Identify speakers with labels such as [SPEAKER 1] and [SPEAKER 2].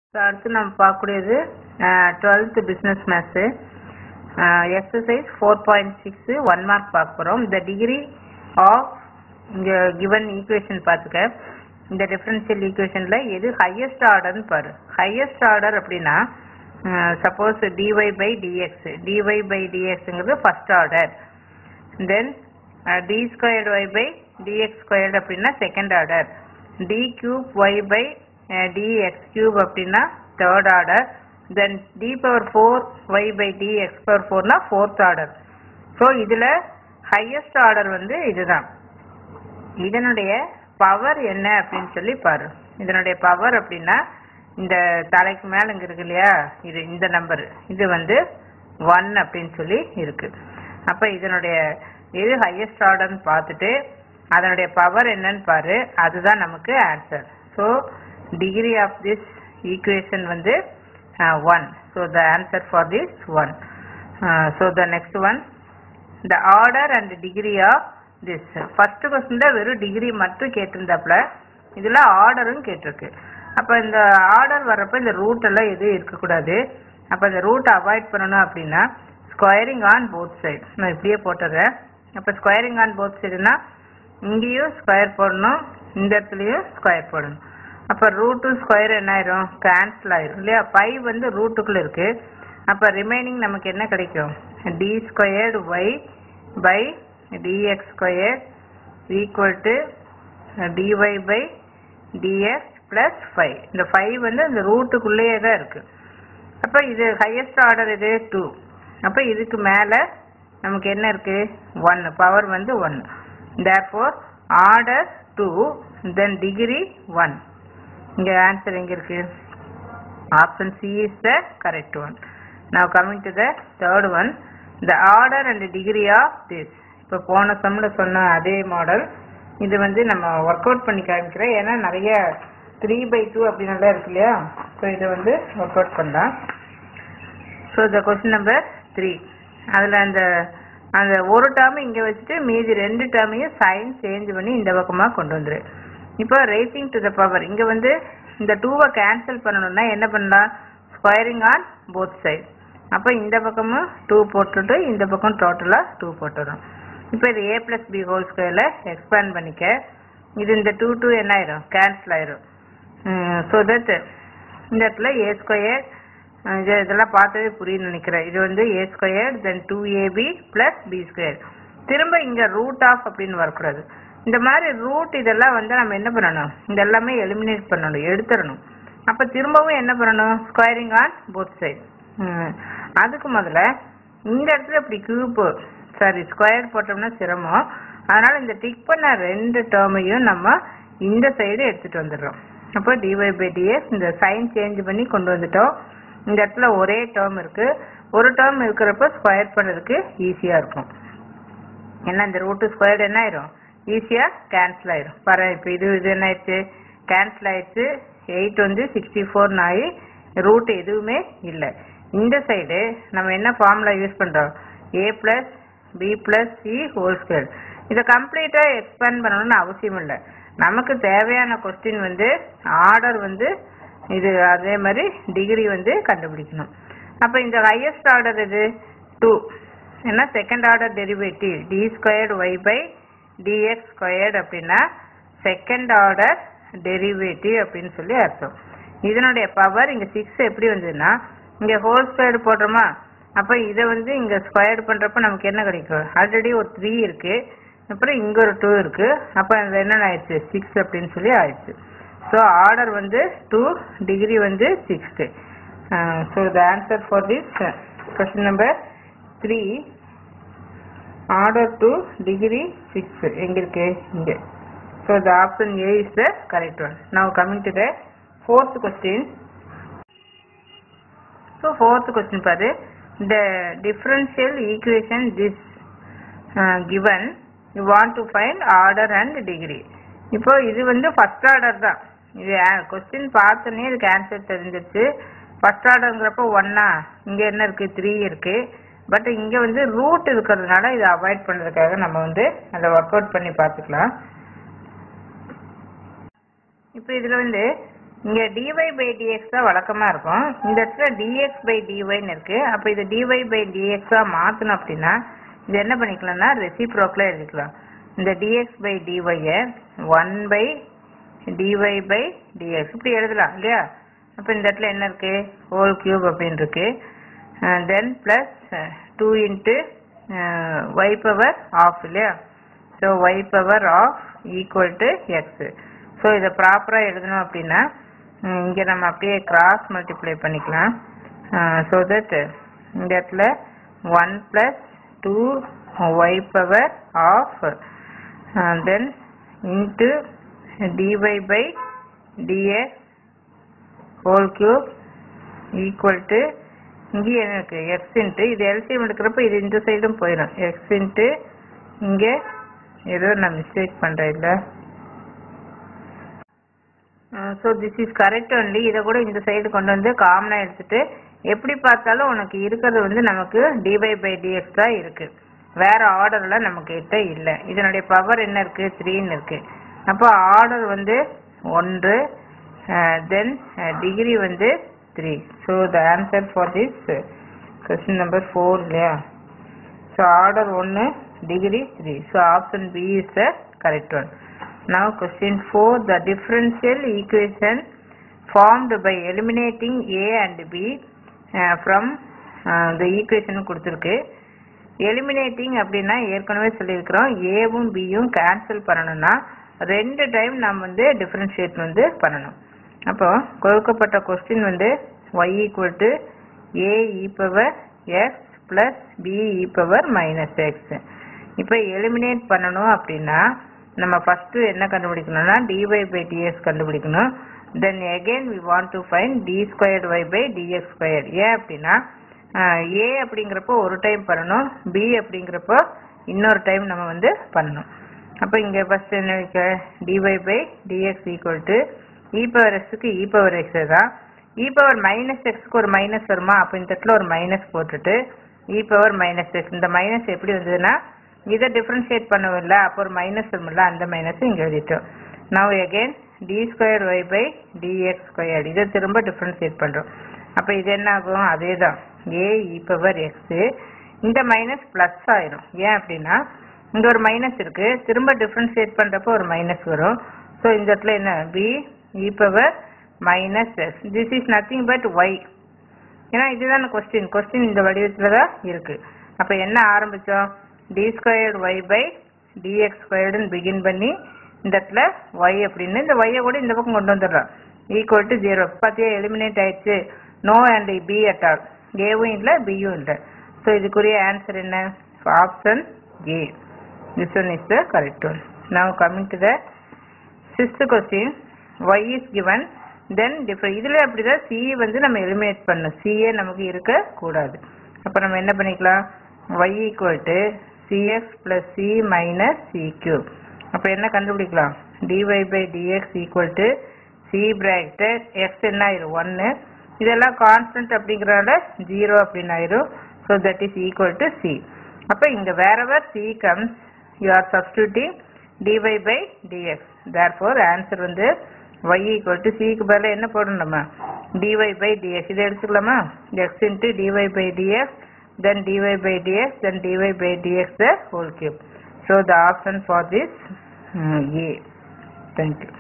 [SPEAKER 1] so அடுத்து நம்ம பார்க்கக்கூடியது twelfth business maths exercise four point six one mark பார்க்க போகிறோம் இந்த டிகிரி ஆஃப் இங்கே கிவன் ஈக்குவேஷன் பார்த்துக்க இந்த டிஃபரன்ஷியல் ஈக்குவேஷனில் எது ஹையஸ்ட் ஆர்டர்னு பாரு ஹையஸ்ட் ஆர்டர் அப்படின்னா suppose dy by dx dy by டிஎக்ஸுங்கிறது first order then d squared y by dx squared அப்படின்னா second order d cube y by dx cube அப்படின்னா third order then d power four y by d x power ஃபோர்னா fourth order so இதில் highest order வந்து இதுதான் இதனுடைய power என்ன அப்படின்னு சொல்லி பாரு இதனுடைய பவர் அப்படின்னா இந்த தலைக்கு மேல இங்க இருக்கு இல்லையா இது இந்த நம்பர் இது வந்து ஒன் அப்படின்னு சொல்லி இருக்கு அப்ப இதனுடைய எது ஹையஸ்ட் ஆர்டர்னு பார்த்துட்டு அதனுடைய பவர் என்னன்னு பாரு அதுதான் நமக்கு answer so degree of this equation வந்து one so the answer for this one so the next one the order and degree of this first கொஸ்டின்ல வெறும் டிகிரி மட்டும் கேட்டிருந்தாப்புல இதுல ஆர்டரும் கேட்டிருக்கு அப்ப இந்த ஆர்டர் வர்றப்ப இந்த ரூட் எல்லாம் எதுவும் இருக்கக்கூடாது அப்ப இந்த ரூட் அவாய்ட் பண்ணணும் அப்படின்னா ஸ்கொயரிங் ஆன் போத் சைடு நான் இப்படியே போட்டுறேன் அப்ப ஸ்கொயரிங் ஆன் போத் சைடுனா இங்கேயும் ஸ்கொயர் போடணும் இந்த இடத்துலயும் ஸ்கொயர் போடணும் அப்ப ரூட்டு ஸ்கொயர் என்ன ஆயிரும் கேன்சல் ஆயிரும் இல்லையா பை வந்து ரூட்டுக்குள்ள இருக்கு அப்ப ரிமைனிங் நமக்கு என்ன கிடைக்கும் d squared y by dx square equal to dy by dx plus 5 இந்த 5 வந்து இந்த ரூட்டுக்குள்ளேயே தான் இருக்கு அப்ப இது ஹையஸ்ட் ஆர்டர் இது 2 அப்ப இதுக்கு மேல நமக்கு என்ன இருக்கு 1 பவர் வந்து 1 therefore ஆர்டர் 2 then டிகிரி 1 இங்க ஆன்சர் எங்க இருக்கு option C is the correct one now coming to the third one the order and degree of this இப்போ போன சம்மில் சொன்ன அதே மாடல் இது வந்து நம்ம ஒர்க் அவுட் பண்ணி காமிக்கிறேன் ஏன்னா நிறைய த்ரீ பை டூ அப்படின்னலாம் இருக்கு இல்லையா ஸோ இதை வந்து ஒர்க் அவுட் பண்ணலாம் ஸோ இந்த கொஸ்டின் நம்பர் த்ரீ அதில் அந்த அந்த ஒரு டேர்ம் இங்கே வச்சுட்டு மீதி ரெண்டு டேர்மையும் சைன் சேஞ்ச் பண்ணி இந்த பக்கமாக கொண்டு வந்துரு இப்போ ரேசிங் டு த பவர் இங்கே வந்து இந்த டூவை கேன்சல் பண்ணணும்னா என்ன பண்ணலாம் ஸ்கொயரிங் ஆன் போத் சைட் அப்போ இந்த பக்கமும் டூ போட்டுட்டு இந்த பக்கம் டோட்டலாக டூ போட்டுடும் இப்போ இது ஏ பிளஸ் பி ஹோல் ஸ்கொயரில் எக்ஸ்பேண்ட் பண்ணிக்க இது இந்த டூ டூ என்ன ஆயிரும் கேன்சல் ஆயிரும் ஸோ தட் இந்த இடத்துல ஏ ஸ்கொயர் இது இதெல்லாம் பார்த்தவே புரியுன்னு நினைக்கிறேன் இது வந்து a square then two ab plus b square திரும்ப இங்கே ரூட் ஆஃப் அப்படின்னு வரக்கூடாது இந்த மாதிரி ரூட் இதெல்லாம் வந்து நம்ம என்ன பண்ணணும் இது எல்லாமே எலிமினேட் பண்ணணும் எடுத்துடணும் அப்போ திரும்பவும் என்ன பண்ணணும் ஸ்கொயரிங் ஆன் போத் சைடு அதுக்கு முதல்ல இந்த இடத்துல இப்படி கியூப் சாரி ஸ்கொயர் போட்டோம்னா சிரமம் அதனால இந்த டிக் பண்ண ரெண்டு டேர்மையும் நம்ம இந்த சைடு எடுத்துட்டு வந்துடுறோம் அப்போ டிஒய் பை டிஎஸ் இந்த சைன் சேஞ்ச் பண்ணி கொண்டு வந்துட்டோம் இந்த இடத்துல ஒரே டேர்ம் இருக்கு ஒரு டேர்ம் இருக்கிறப்ப ஸ்கொயர் பண்ணுறதுக்கு ஈஸியா இருக்கும் ஏன்னா இந்த ரூட்டு ஸ்கொயர் என்ன ஆயிரும் ஈஸியா கேன்சல் ஆயிரும் பாரு இப்போ இது இது என்ன ஆயிடுச்சு கேன்சல் ஆயிடுச்சு எயிட் வந்து சிக்ஸ்டி ஃபோர்னு ஆகி ரூட் எதுவுமே இல்லை இந்த சைடு நம்ம என்ன ஃபார்முலா யூஸ் பண்றோம் a plus b plus c whole square இதை கம்ப்ளீட்டா எக்ஸ்பேண்ட் பண்ணணும்னு அவசியம் இல்லை நமக்கு தேவையான கொஸ்டின் வந்து ஆர்டர் வந்து இது அதே மாதிரி டிகிரி வந்து கண்டுபிடிக்கணும் அப்போ இந்த ஹையஸ்ட் ஆர்டர் இது டூ ஏன்னா second order derivative d squared y by dx squared அப்படின்னா செகண்ட் ஆர்டர் டெரிவேட்டிவ் அப்படின்னு சொல்லி அர்த்தம் இதனுடைய பவர் இங்க சிக்ஸ் எப்படி வந்ததுன்னா இங்க ஹோல் ஸ்கொயர்டு போடுறோமா அப்ப இதை வந்து இங்க ஸ்கொயர்டு பண்றப்ப நமக்கு என்ன கிடைக்கும் ஆல்ரெடி ஒரு த்ரீ இருக்கு அப்புறம் இங்க ஒரு டூ இருக்கு அப்ப அது என்ன ஆயிடுச்சு சிக்ஸ் அப்படின்னு சொல்லி ஆயிடுச்சு ஸோ ஆர்டர் வந்து டூ டிகிரி வந்து sixth so the answer for this question number three order two degree six எங்க இருக்கு இங்க so the option A is the correct one now coming to the fourth question so fourth question பாரு the differential equation this uh, given you want to find order and degree இப்போ இது வந்து first order தான் இது question பார்த்தோன்னே இதுக்கு answer தெரிஞ்சிருச்சு first ஆர்டருங்கிறப்ப ஒன்னா இங்க என்ன இருக்கு த்ரீ இருக்கு பட் இங்க வந்து ரூட் இருக்கிறதுனால இதை அவாய்ட் பண்றதுக்காக நம்ம வந்து அதை ஒர்க் அவுட் பண்ணி பார்த்துக்கலாம் இப்போ இதுல வந்து இங்க dy பை dx தான் வழக்கமா இருக்கும் இந்த இடத்துல dx பை dyன்னு இருக்கு அப்ப இது dy பை dx ஆ மாத்தணும் அப்படின்னா இது என்ன பண்ணிக்கலாம்னா ரெசிப்ரோக்ல எழுதிக்கலாம் இந்த dx பை dy ய one by dy by dx இப்படி எழுதலாம் இல்லையா அப்ப இந்த இடத்துல என்ன இருக்கு ஹோல் கியூப் அப்படின்னு இருக்கு then plus two into y power of இல்லையா so y power of equal to x so இதை ப்ராப்பராக எழுதணும் அப்படின்னா இங்கே நம்ம அப்படியே கிராஸ் மல்டிப்ளை பண்ணிக்கலாம் ஸோ தட் இந்த இடத்துல one plus two y power of then into dy by dx whole cube equal to இங்கேயும் என்ன இருக்கு எக்ஸ் இன்ட்டு இது எல்சிஎம் எடுக்கிறப்ப இது இந்த சைடும் போயிடும் எக்ஸ் இன்ட்டு இங்கே ஏதோ நான் மிஸ்டேக் பண்ணுறேன் இல்லை so this is correct only இதை கூட இந்த சைடு கொண்டு வந்து காமனாக எடுத்துட்டு எப்படி பார்த்தாலும் உனக்கு இருக்கிறது வந்து நமக்கு டிவை பை டிஎக்ஸ் தான் இருக்கு வேற ஆர்டர்ல நம்ம கிட்ட இல்லை இதனுடைய பவர் என்ன இருக்கு த்ரீன்னு இருக்கு அப்போ ஆர்டர் வந்து ஒன்று தென் டிகிரி வந்து three so the answer for this question number four இல்லையா ஸோ ஆர்டர் ஒன்று degree three so option B is the correct one Now question 4 the differential equation formed by eliminating A and B uh, from uh, the equation கொடுத்துருக்கு eliminating அப்படின்னா ஏற்கனவே சொல்லியிருக்கிறோம் ஏவும் பியும் cancel பண்ணணும்னா ரெண்டு டைம் நம்ம வந்து டிஃபரன்ஷியேட் வந்து பண்ணணும் அப்போ கொடுக்கப்பட்ட கொஸ்டின் வந்து y equal to a e power x plus b e power minus x இப்போ எலிமினேட் பண்ணணும் அப்படின்னா நம்ம ஃபர்ஸ்ட் என்ன கண்டுபிடிக்கணும்னா dy பை dx கண்டுபிடிக்கணும் தென் again we want to find d squared y by dx squared ஏன் அப்படின்னா a அப்படிங்கிறப்போ ஒரு டைம் பண்ணணும் b அப்படிங்கிறப்போ இன்னொரு டைம் நம்ம வந்து பண்ணணும் அப்போ இங்க ஃபர்ஸ்ட் என்ன வைக்க dy by dx equal to e power எக்ஸுக்கு இ பவர் எக்ஸ் தான் இ பவர் மைனஸ் எக்ஸ்க்கு ஒரு மைனஸ் வருமா அப்போ இந்த இடத்துல ஒரு மைனஸ் போட்டுட்டு இ பவர் மைனஸ் எக்ஸ் இந்த மைனஸ் எப்படி வந்ததுன்னா இதை டிஃபரன்ஷியேட் பண்ணவில்ல அப்போ ஒரு மைனஸ் வரும்ல அந்த மைனஸ் இங்கே எழுதிட்டோம் now again d square y by dx square இதை திரும்ப டிஃபரன்ஷியேட் பண்ணுறோம் அப்போ இது என்ன ஆகும் அதே தான் ஏ இ பவர் எக்ஸு இந்த மைனஸ் ப்ளஸ் ஆயிரும் ஏன் அப்படின்னா இங்கே ஒரு மைனஸ் இருக்கு திரும்ப டிஃபரன்ஷியேட் பண்ணுறப்போ ஒரு மைனஸ் வரும் ஸோ இந்த இடத்துல என்ன b e power minus x this is nothing but y ஏன்னா இதுதான் கொஸ்டின் கொஸ்டின் இந்த வடிவத்தில் தான் இருக்கு அப்போ என்ன ஆரம்பித்தோம் d squared y by dx ஸ்கொயர்டுன்னு பிகின் பண்ணி இந்த இடத்துல ஒய் அப்படின்னு இந்த ஒய்யை கூட இந்த பக்கம் கொண்டு வந்துடுறோம் ஈக்குவல் டு ஜீரோ பார்த்தியா எலிமினேட் ஆயிடுச்சு no and b at all ஏவும் இல்லை பியும் இல்லை ஸோ இதுக்குரிய ஆன்சர் என்ன option A this one is the correct one now coming to the sixth question y is given then differ இதில் அப்படிதான் சி வந்து நம்ம எலிமினேட் பண்ணணும் சிஏ நமக்கு இருக்கக்கூடாது அப்போ நம்ம என்ன பண்ணிக்கலாம் y equal to cx plus c minus c cube அப்போ என்ன கண்டுபிடிக்கலாம் dy by dx equal to c bracket x என்ன ஆயிரும் ஒன்று இதெல்லாம் கான்ஸ்டன்ட் அப்படிங்கிறனால ஜீரோ அப்படின்னு ஆயிரும் so that is equal to c அப்போ இங்கே வேறவர் c comes you are substituting dy by dx therefore answer வந்து y ஈக்குவல் டு சிக்கு பதிலாக என்ன போடணும் நம்ம dy பை டிஎக்ஸ் இதை எடுத்துக்கலாமா x into dy by dx then dy by dx then dy by dx the whole cube so the option for this um, a thank you